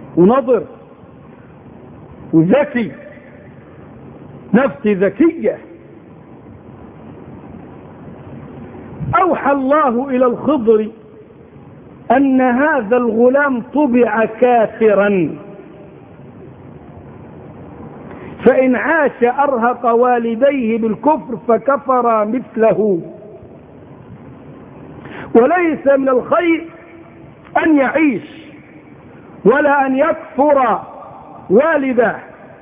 ونظر وذكي نفسي ذكية أوحى الله إلى الخضر أن هذا الغلام طبع كافرا فإن عاش أرهق والديه بالكفر فكفر مثله وليس من الخير أن يعيش ولا أن يكفر والده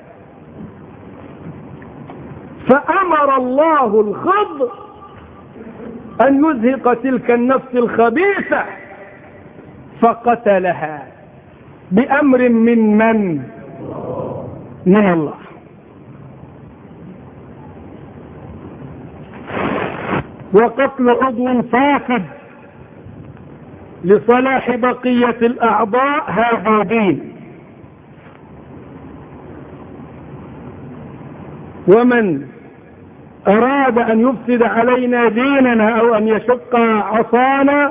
فأمر الله الخضر أن يزهق تلك النفس الخبيثة فقتلها بأمر من من من الله وقتل عضو فاسد لصلاح بقية الأعضاء هذا دين ومن أراد أن يفسد علينا ديننا أو أن يشق عصانا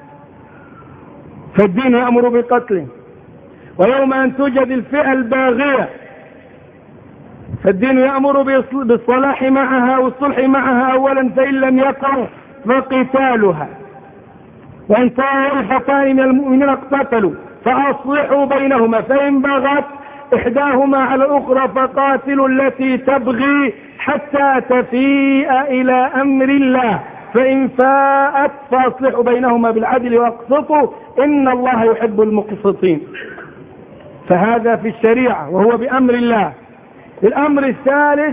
فالدين يأمر بقتله ويوم أن توجد الفئة الباغية فالدين يأمر بالصلاح معها والصلح معها أولا فإن لم يقع فقتالها وإن طائفتان من المؤمنين اقتتلوا فأصلحوا بينهما فإن بغت إحداهما على الأخرى فقاتلوا التي تبغي حتى تفيء إلى أمر الله فإن فاءت فأصلحوا بينهما بالعدل واقسطوا إن الله يحب المقسطين فهذا في الشريعة وهو بأمر الله الأمر الثالث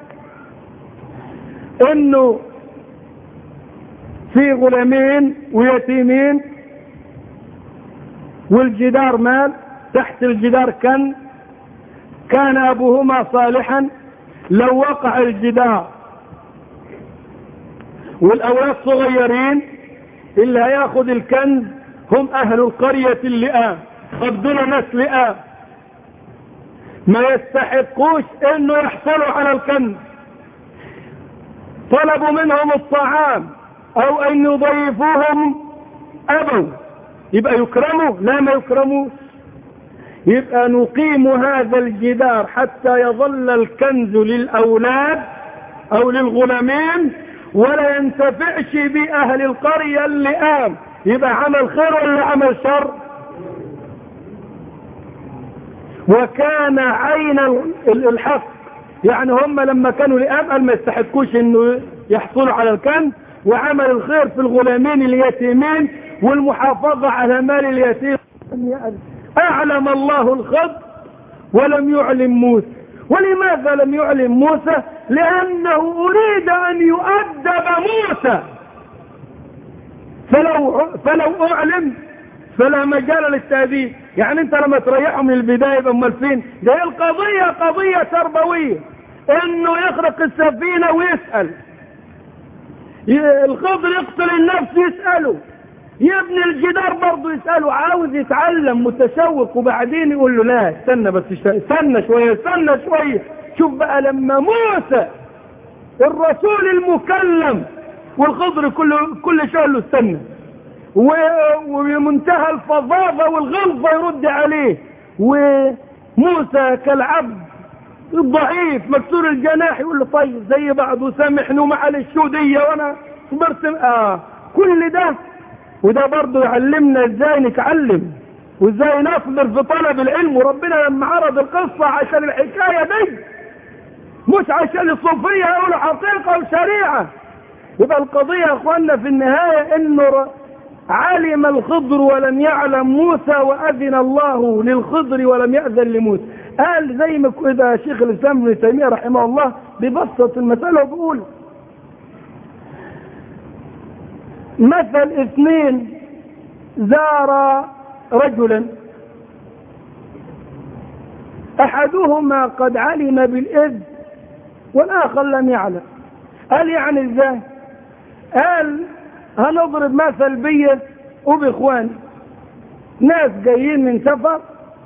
إنه في غلامين ويتيمين والجدار مال تحت الجدار كان كان أبوهما صالحا لو وقع الجدار والأولاد صغيرين اللي هياخد الكنز هم أهل القرية اللئام قبضنا ناس لئام ما يستحقوش انه يحصلوا على الكنز طلبوا منهم الطعام او ان يضيفوهم ابوا يبقى يكرموا لا ما يكرموش يبقى نقيم هذا الجدار حتى يظل الكنز للاولاد او للغلامين ولا ينتفعش باهل القرية اللئام يبقى عمل خير ولا عمل شر وكان عين الحق يعني هم لما كانوا لئام قال ما يستحقوش انه يحصلوا على الكنز وعمل الخير في الغلامين اليتيمين والمحافظة على مال اليتيم اعلم الله الخط ولم يعلم موسى ولماذا لم يعلم موسى لانه اريد ان يؤدب موسى فلو, فلو اعلم فلا مجال للتأديب يعني انت لما تريحه من البداية امال فين ده القضية قضية تربوية انه يخرق السفينة ويسأل الخضر يقتل النفس يسأله يبني الجدار برضه يسأله عاوز يتعلم متشوق وبعدين يقول له لا استنى بس استنى شوية استنى شوية شوف بقى لما موسى الرسول المكلم والخضر كل كل شهر له استنى وبمنتهى الفظاظة والغلظة يرد عليه وموسى كالعبد الضعيف مكسور الجناح يقول له طيب زي بعض وسامحني ومعلش الشودية وانا صبرت اه كل ده وده برضه يعلمنا ازاي نتعلم وازاي نصبر في طلب العلم وربنا لما عرض القصة عشان الحكاية دي مش عشان الصوفية يقولوا حقيقة وشريعة يبقى القضية يا اخوانا في النهاية انه علم الخضر ولم يعلم موسى وأذن الله للخضر ولم يأذن لموسى قال زي ما إذا شيخ الإسلام ابن تيمية رحمه الله ببسط المسألة وبيقول مثل اثنين زار رجلا أحدهما قد علم بالإذن والآخر لم يعلم قال يعني ازاي قال هنضرب مثل بيا وبإخواني ناس جايين من سفر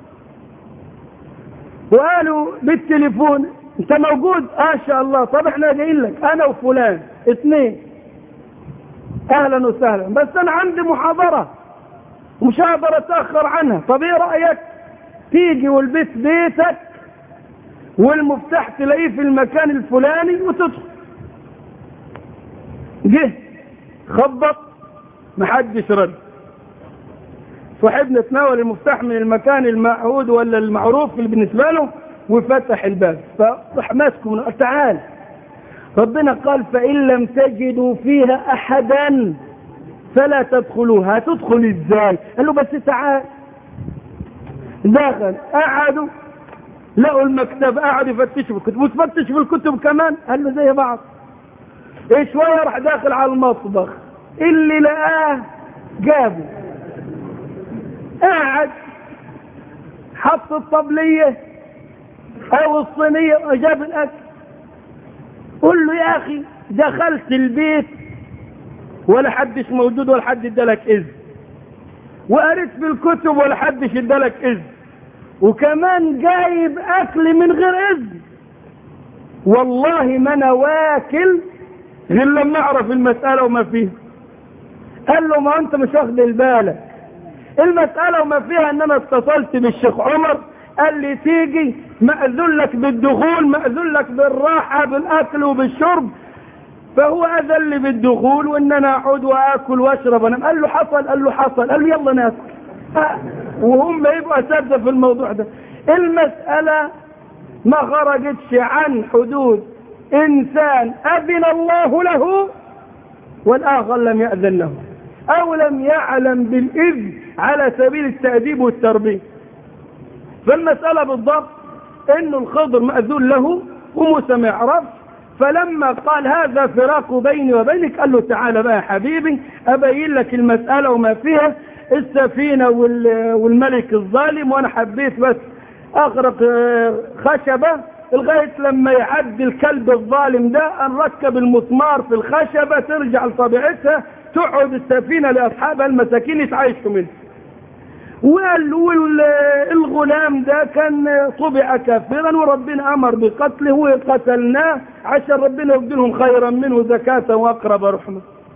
وقالوا بالتليفون انت موجود اه شاء الله طب احنا جايين لك انا وفلان اثنين اهلا وسهلا بس انا عندي محاضرة ومش هقدر اتأخر عنها طب ايه رأيك تيجي والبيت بيتك والمفتاح تلاقيه في المكان الفلاني وتدخل جه خبط محدش رد صاحبنا تناول المفتاح من المكان المعهود ولا المعروف اللي بالنسبة له وفتح الباب فراح ماسكه من تعال ربنا قال فإن لم تجدوا فيها أحدا فلا تدخلوها تدخل ازاي قال له بس تعال دخل قعدوا لقوا المكتب قعدوا يفتشوا في الكتب وتفتش في الكتب كمان قال له زي بعض ايه شويه راح داخل على المطبخ اللي لقاه جابه قعد حط الطبليه او الصينيه وجاب الاكل قول له يا اخي دخلت البيت ولا حدش موجود ولا حد ادالك اذن وقريت في الكتب ولا حدش ادالك اذن وكمان جايب اكل من غير اذن والله ما انا واكل غير لما اعرف المسألة وما فيها قال له ما انت مش واخد بالك المسألة وما فيها ان انا اتصلت بالشيخ عمر قال لي تيجي مأذن لك بالدخول مأذن لك بالراحة بالاكل وبالشرب فهو اذن لي بالدخول وان انا اقعد واكل واشرب انا قال له حصل قال له حصل قال له يلا ناكل وهم يبقوا اساتذه في الموضوع ده المسألة ما خرجتش عن حدود انسان اذن الله له والاخر لم يأذن له او لم يعلم بالاذن على سبيل التأديب والتربية فالمسألة بالضبط انه الخضر مأذون له وموسى ما يعرفش فلما قال هذا فراق بيني وبينك قال له تعالى بقى يا حبيبي ابين لك المسألة وما فيها السفينة والملك الظالم وانا حبيت بس اغرق خشبة لغاية لما يعدي الكلب الظالم ده نركب المسمار في الخشبة ترجع لطبيعتها تقعد السفينة لاصحابها المساكين يتعايشوا منها وقال والغلام ده كان طبع كافرا وربنا امر بقتله وقتلناه عشان ربنا يبدلهم خيرا منه زكاة واقرب رحمه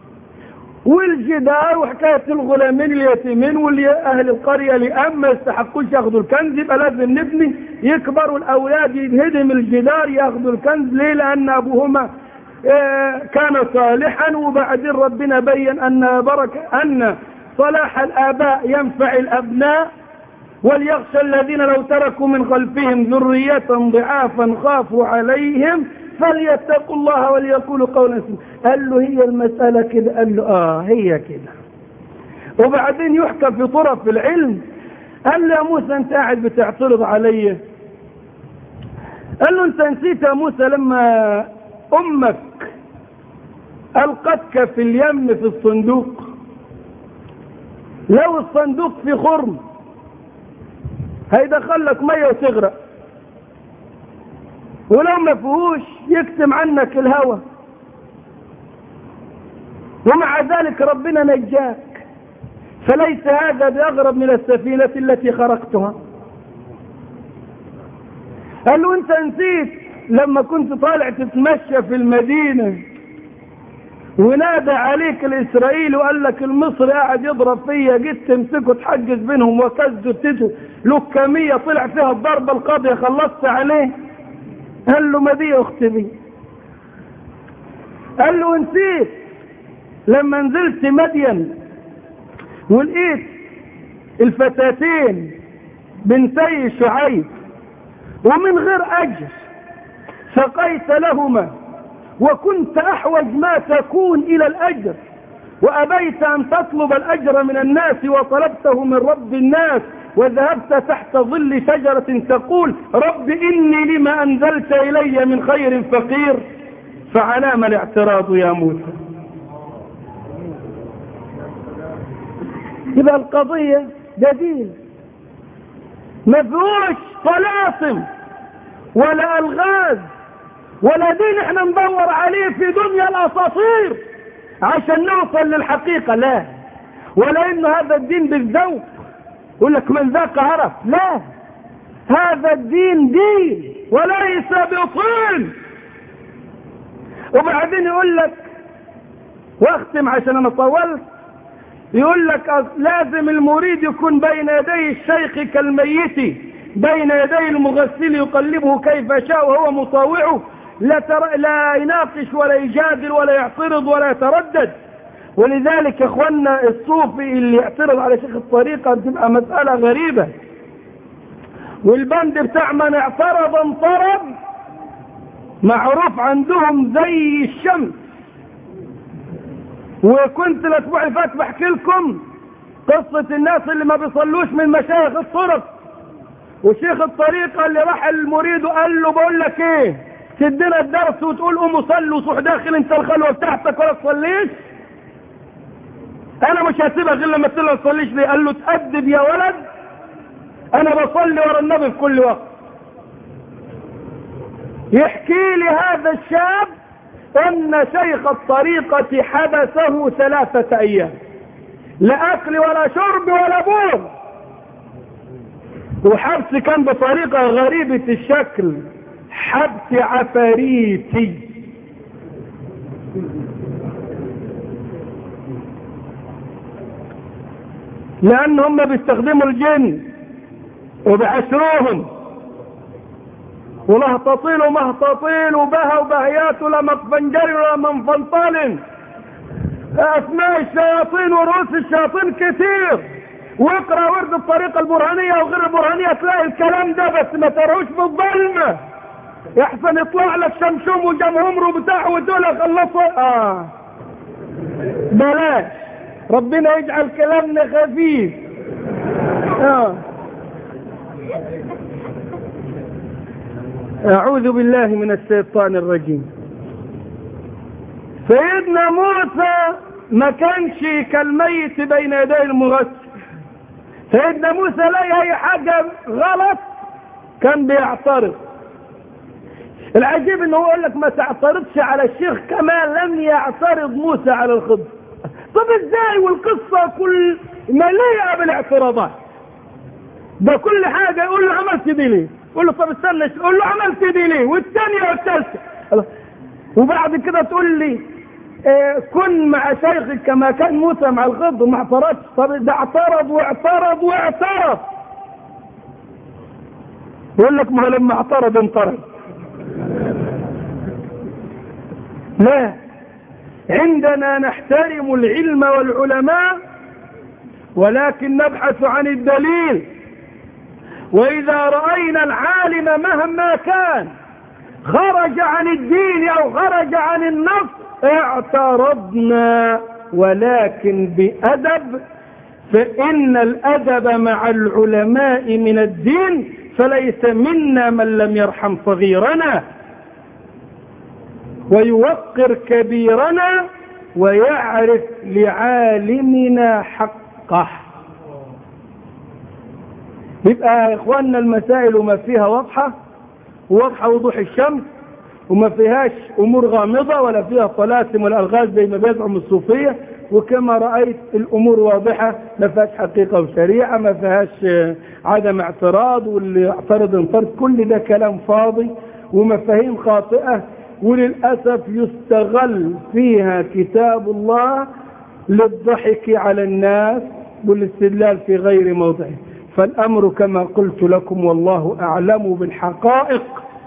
والجدار وحكاية الغلامين اليتيمين واهل القرية لأم ما يستحقوش ياخدوا الكنز يبقى لازم نبني يكبروا الاولاد ينهدم الجدار ياخدوا الكنز ليه لان ابوهما كان صالحا وبعدين ربنا بين ان بركة ان صلاح الآباء ينفع الأبناء وليخشى الذين لو تركوا من خلفهم ذرية ضعافا خافوا عليهم فليتقوا الله وليقولوا قولا سبيلا قال له هي المسألة كده قال له آه هي كده وبعدين يحكى في طرف العلم قال له يا موسى انت قاعد بتعترض علي قال له انت نسيت يا موسى لما امك القتك في اليم في الصندوق لو الصندوق في خرم هيدخل لك ميه وتغرق ولو ما فيهوش يكتم عنك الهوى ومع ذلك ربنا نجاك فليس هذا بأغرب من السفينة التي خرقتها قال له انت نسيت لما كنت طالع تتمشى في المدينة ونادى عليك الاسرائيلي وقال لك المصري قاعد يضرب فيا جيت تمسكه تحجز بينهم وكزه تيته لكمية طلع فيها الضربة القاضية خلصت عليه قال له ما دي اختي دي قال له نسيت لما نزلت مدين ولقيت الفتاتين بنتي شعيب ومن غير اجر سقيت لهما وكنت احوج ما تكون الى الاجر وابيت ان تطلب الاجر من الناس وطلبته من رب الناس وذهبت تحت ظل شجرة تقول رب اني لما انزلت الي من خير فقير فعلام الاعتراض يا موسى يبقى القضية دليل ما فيهوش طلاسم ولا الغاز ولا دين احنا ندور عليه في دنيا الاساطير عشان نوصل للحقيقة لا ولا انه هذا الدين بالذوق يقول لك من ذاك عرف لا هذا الدين دين وليس بطين وبعدين يقول لك واختم عشان انا طولت يقول لك لازم المريد يكون بين يدي الشيخ كالميت بين يدي المغسل يقلبه كيف شاء وهو مطاوعه لا, تر... لا يناقش ولا يجادل ولا يعترض ولا يتردد ولذلك يا اخوانا الصوفي اللي يعترض على شيخ الطريقة بتبقى مسألة غريبة والبند بتاع من اعترض انطرد معروف عندهم زي الشمس وكنت الاسبوع اللي فات بحكي لكم قصة الناس اللي ما بيصلوش من مشايخ الطرق وشيخ الطريقة اللي راح المريد وقال له بقول لك ايه تدينا الدرس وتقول قوم صلي وتروح داخل انت الخلوة بتاعتك ولا تصليش انا مش هسيبها غير لما تقول ما تصليش ليه قال له تأدب يا ولد انا بصلي ورا النبي في كل وقت يحكي لي هذا الشاب ان شيخ الطريقة حبسه ثلاثة ايام لا اكل ولا شرب ولا بول وحبس كان بطريقة غريبة الشكل حبس عفاريتي لان هم بيستخدموا الجن وبعشروهم ولهططيل ومهططيل وبها وبهيات ولا مطفنجري ولا منفلطل اسماء الشياطين ورؤوس الشياطين كتير واقرا ورد الطريقه البرهانيه وغير البرهانيه تلاقي الكلام ده بس ما تروش في الظلمه يحسن يطلع لك شمشوم وجمهمر وبتاع ودول خلصوا اه بلاش ربنا يجعل كلامنا خفيف اه أعوذ بالله من الشيطان الرجيم سيدنا موسى ما كانش كالميت بين يدي المغسل سيدنا موسى لا اي حاجة غلط كان بيعترض العجيب انه يقول لك ما تعترضش على الشيخ كما لم يعترض موسى على الخضر طب ازاي والقصة كل مليئة بالاعتراضات ده كل حاجة يقول له عملت دي ليه يقول له طب استنى يقول له عملت دي ليه والثانية والثالثة وبعد كده تقول لي اه كن مع شيخك كما كان موسى مع الخضر ما اعترضش طب ده اعترض واعترض واعترض يقول لك ما هو لما اعترض انطرد لا عندنا نحترم العلم والعلماء ولكن نبحث عن الدليل واذا رأينا العالم مهما كان خرج عن الدين او خرج عن النص اعترضنا ولكن بأدب فإن الأدب مع العلماء من الدين فليس منا من لم يرحم صغيرنا ويوقر كبيرنا ويعرف لعالمنا حقه يبقى يا اخواننا المسائل وما فيها واضحة واضحة وضوح الشمس وما فيهاش امور غامضة ولا فيها طلاسم ولا الغاز زي ما بيزعم الصوفية وكما رأيت الامور واضحة ما فيهاش حقيقة وشريعة ما فيهاش عدم اعتراض واللي يعترض انفرد كل ده كلام فاضي ومفاهيم خاطئة وللأسف يستغل فيها كتاب الله للضحك على الناس والاستدلال في غير موضعه فالأمر كما قلت لكم والله أعلم بالحقائق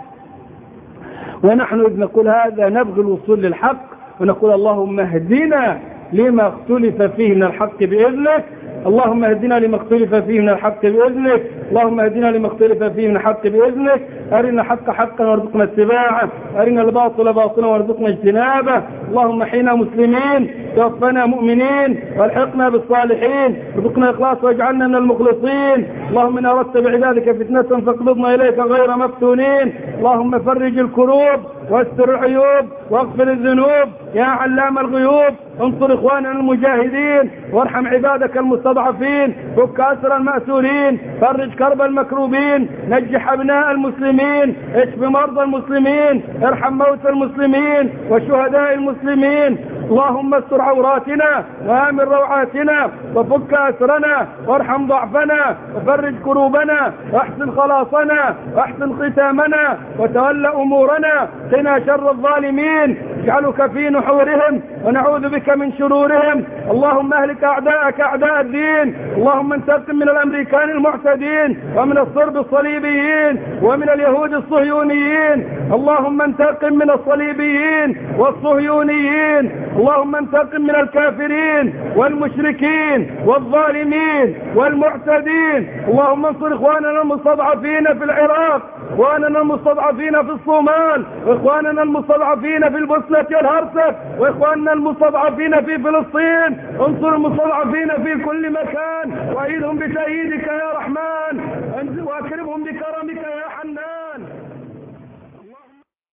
ونحن إذ نقول هذا نبغي الوصول للحق ونقول اللهم اهدنا لما اختلف فيه من الحق بإذنك اللهم اهدنا لما اختلف فيه من الحق بإذنك اللهم اهدنا لما اختلف فيه من الحق بإذنك أرنا الحق حقا وارزقنا اتباعه أرنا الباطل باطلا وارزقنا اجتنابه اللهم حينا مسلمين توفنا مؤمنين والحقنا بالصالحين ارزقنا إخلاص واجعلنا من المخلصين اللهم إن أردت بعبادك فتنة فاقبضنا إليك غير مفتونين اللهم فرج الكروب واستر العيوب واغفر الذنوب يا علام الغيوب انصر اخواننا المجاهدين وارحم عبادك المستضعفين فك اسر المأسورين فرج كرب المكروبين نجح ابناء المسلمين اشف مرضى المسلمين ارحم موتى المسلمين وشهداء المسلمين اللهم استر عوراتنا وامن روعاتنا وفك اسرنا وارحم ضعفنا وفرج كروبنا واحسن خلاصنا واحسن ختامنا وتول امورنا قنا شر الظالمين اجعلك في نحورهم ونعوذ بك من شرورهم اللهم اهلك أعداءك أعداء الدين اللهم انتقم من الأمريكان المعتدين ومن الصرب الصليبيين ومن اليهود الصهيونيين اللهم انتقم من الصليبيين والصهيونيين اللهم انتقم من الكافرين والمشركين والظالمين والمعتدين اللهم انصر اخواننا المستضعفين في العراق اخواننا المستضعفين في الصومال واخواننا المستضعفين في البوسنة والهرسك واخواننا المستضعفين في فلسطين انصر المستضعفين في كل مكان وايدهم بتأييدك يا رحمن